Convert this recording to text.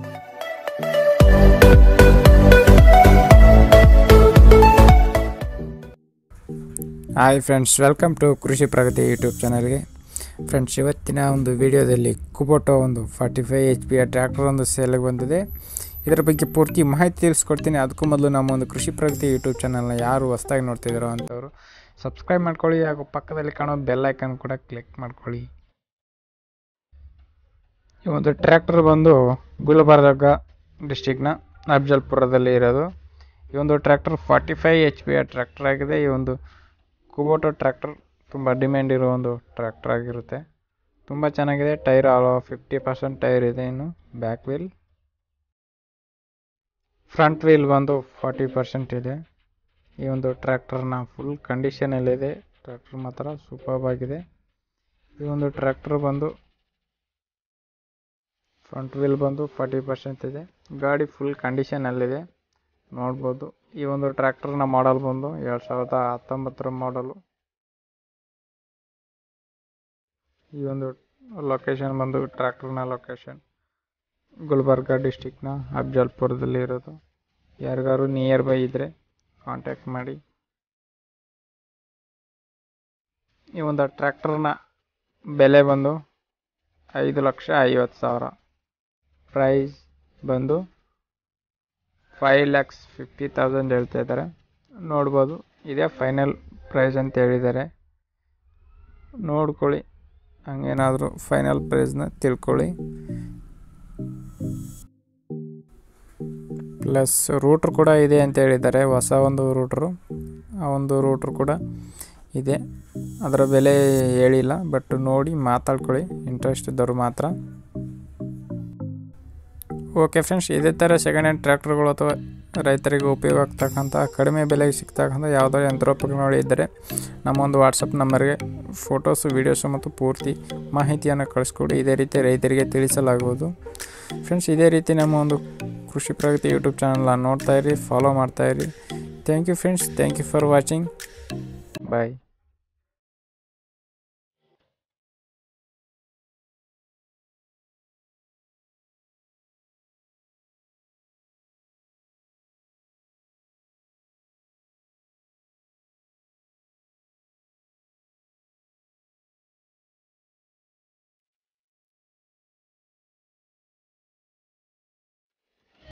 hi friends welcome to ಕೃಷಿ ಪ್ರಗತಿ YouTube ಚಾನಲ್ಗೆ ಫ್ರೆಂಡ್ಸ್ ಇವತ್ತಿನ ಒಂದು ವಿಡಿಯೋದಲ್ಲಿ ಕುಬೋಟೋ ಒಂದು forty five H P tractor ಒಂದು ಸೇಲಿಗೆ ಬಂದಿದೆ ಇದರ ಬಗ್ಗೆ ಪೂರ್ತಿ ಮಾಹಿತಿ ತಿಳಿಸ್ಕೊಡ್ತೀನಿ ಅದಕ್ಕೂ ಮೊದಲು ನಮ್ಮ ಒಂದು ಕೃಷಿ ಪ್ರಗತಿ ಯೂಟ್ಯೂಬ್ ಚಾನಲ್ನ ಯಾರು ಹೊಸ್ದಾಗಿ ನೋಡ್ತಿದ್ದಾರೋ ಅಂಥವ್ರು ಸಬ್ಸ್ಕ್ರೈಬ್ ಮಾಡ್ಕೊಳ್ಳಿ ಹಾಗೂ ಪಕ್ಕದಲ್ಲಿ ಕಾಣೋ ಬೆಲ್ ಐಕನ್ ಕೂಡ ಕ್ಲಿಕ್ ಮಾಡ್ಕೊಳ್ಳಿ ಈ ಒಂದು ಟ್ರ್ಯಾಕ್ಟರ್ ಬಂದು ಗುಲ್ಬರ್ಗ ಡಿಸ್ಟಿಕ್ನ ಅಫ್ಜಲ್ಪುರದಲ್ಲಿ ಇರೋದು ಈ ಒಂದು tractor forty five H P tractor ಆಗಿದೆ ಈ ಒಂದು ಕುಬೋಟೋ ಟ್ರ್ಯಾಕ್ಟರ್ ತುಂಬ ಡಿಮ್ಯಾಂಡ್ ಇರೋ ಒಂದು ಟ್ರ್ಯಾಕ್ಟರ್ ಆಗಿರುತ್ತೆ ತುಂಬ ಚೆನ್ನಾಗಿದೆ tyre all fifty percent tyre ಇದೆ ಇನ್ನು ಬ್ಯಾಕ್ ವೀಲ್ ಫ್ರಂಟ್ ವೀಲ್ ಬಂದು ಫಾರ್ಟಿ ಪರ್ಸೆಂಟ್ ಇದೆ ಈ ಒಂದು ಟ್ರ್ಯಾಕ್ಟರ್ನ ಫುಲ್ ಕಂಡೀಷನಲ್ಲಿದೆ ಟ್ರ್ಯಾಕ್ಟರ್ ಮಾತ್ರ ಸೂಪರ್ಬ್ ಆಗಿದೆ ಈ ಒಂದು ಟ್ರ್ಯಾಕ್ಟರ್ ಬಂದು ಫ್ರಂಟ್ ವೀಲ್ ಬಂದು ಫಾರ್ಟಿ ಪರ್ಸೆಂಟ್ ಇದೆ ಗಾಡಿ ಫುಲ್ ಕಂಡೀಷನಲ್ಲಿದೆ ನೋಡ್ಬೋದು ಈ ಒಂದು ಟ್ರ್ಯಾಕ್ಟರ್ನ ಮಾಡಲ್ ಬಂದು ಎರಡು ಸಾವಿರದ ಹತ್ತೊಂಬತ್ತರ ಮಾಡಲು ಈ ಒಂದು ಲೊಕೇಶನ್ ಬಂದು ಟ್ರ್ಯಾಕ್ಟರ್ನ ಲೊಕೇಶನ್ ಗುಲ್ಬರ್ಗ ಡಿಸ್ಟಿಕ್ನ ಅಫ್ಜಲ್ಪುರದಲ್ಲಿ ಇರೋದು ಯಾರಿಗಾರು ನಿಯರ್ ಬೈ ಇದ್ದರೆ ಕಾಂಟ್ಯಾಕ್ಟ್ ಮಾಡಿ ಈ ಒಂದು ಟ್ರ್ಯಾಕ್ಟರ್ನ ಬೆಲೆ ಬಂದು ಐದು ಲಕ್ಷ ಐವತ್ತು ಸಾವಿರ ಪ್ರೈಸ್ ಬಂದು ಫೈವ್ ಲ್ಯಾಕ್ಸ್ ಫಿಫ್ಟಿ ತೌಸಂಡ್ ಹೇಳ್ತಾ ಇದ್ದಾರೆ ನೋಡ್ಬೋದು ಇದೇ ಫೈನಲ್ ಪ್ರೈಸ್ ಅಂತ ಹೇಳಿದ್ದಾರೆ ನೋಡ್ಕೊಳ್ಳಿ ಹಂಗೇನಾದರೂ ಫೈನಲ್ ಪ್ರೈಸ್ನ ತಿಳ್ಕೊಳ್ಳಿ ಪ್ಲಸ್ ರೂಟ್ರ್ ಕೂಡ ಇದೆ ಅಂತ ಹೇಳಿದ್ದಾರೆ ಹೊಸ ಒಂದು ರೂಟ್ರು ಆ ಒಂದು ರೂಟ್ರು ಕೂಡ ಇದೆ ಅದರ ಬೆಲೆ ಹೇಳಿಲ್ಲ ಬಟ್ ನೋಡಿ ಮಾತಾಡ್ಕೊಳ್ಳಿ ಇಂಟ್ರೆಸ್ಟ್ ಇದ್ದವರು ಮಾತ್ರ ಓಕೆ ಫ್ರೆಂಡ್ಸ್ ಇದೇ ಥರ ಸೆಕೆಂಡ್ ಹ್ಯಾಂಡ್ ಟ್ರ್ಯಾಕ್ಟರ್ಗಳು ಅಥವಾ ರೈತರಿಗೆ ಉಪಯೋಗ ಆಗ್ತಕ್ಕಂಥ ಕಡಿಮೆ ಬೆಲೆಗೆ ಸಿಗ್ತಕ್ಕಂಥ ಯಾವುದೋ ಯಂತ್ರೋಪಕರಣಗಳು ಇದ್ದರೆ ನಮ್ಮ ಒಂದು ವಾಟ್ಸಪ್ ನಂಬರ್ಗೆ ಫೋಟೋಸು ವೀಡಿಯೋಸು ಮತ್ತು ಪೂರ್ತಿ ಮಾಹಿತಿಯನ್ನು ಕಳಿಸ್ಕೊಡಿ ಇದೇ ರೀತಿ ರೈತರಿಗೆ ತಿಳಿಸಲಾಗುವುದು ಫ್ರೆಂಡ್ಸ್ ಇದೇ ರೀತಿ ನಮ್ಮ ಒಂದು ಕೃಷಿ ಪ್ರಗತಿ ಯೂಟ್ಯೂಬ್ ಚಾನಲ್ನ ನೋಡ್ತಾಯಿರಿ ಫಾಲೋ ಮಾಡ್ತಾಯಿರಿ thank you friends thank you for watching bye